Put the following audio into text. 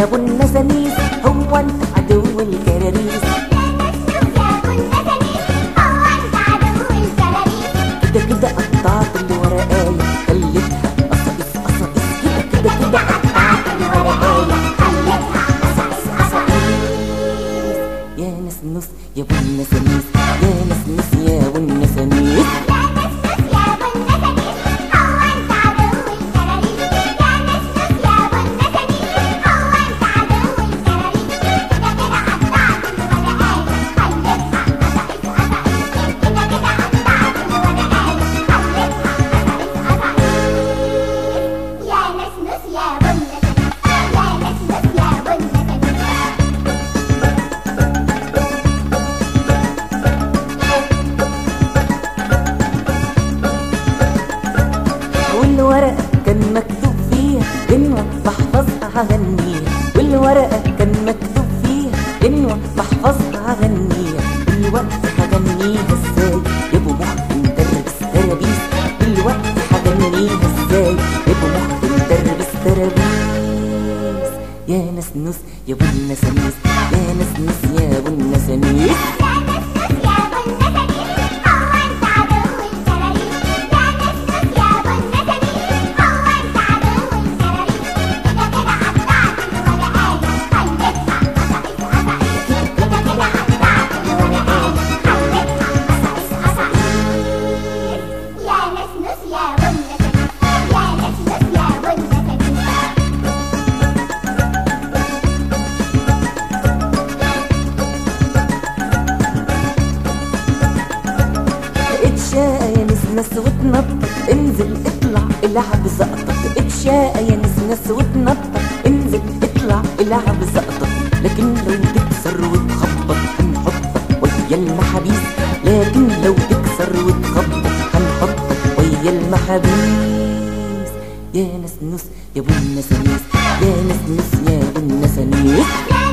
ابو النسانيس هو انت عدو الكراريس كده كده قطعت الورقاية خليتها قصقص قصقص كده كده كده قطعت الورقاية يا نسنس يا ابو النسانيس يا نسنس يا ابو النسانيس يا نسنس يا بنت يا نسنس يا بنت والورقة كان مكتوب فيها غنوة بحفظها هغنيها والورقة كان مكتوب فيها غنوة بحفظها هغنيها دلوقتي هغنيها ازاي يا ابو مخ مدرس ترابيس دلوقتي هغنيها ازاي يا ابو مخ مدرس ترابيس يا نسنس يا ابو النسانيس يا نسنس يا ابو النسانيس يا نسنس يا بنت يا نسنس يا بنت اتشاقى يا نسنس وتنطط انزل اطلع العب زقطط اتشاقى يا نسنس وتنطط انزل اطلع العب زقطط لكن لو تكسر وتخبط هنحطك ويا المحابيس لكن لو تكسر وتخبط هنحطك ويا المحابيس يا نسنس يا ابو النسانيس يا نسنس يا ابو النسانيس يا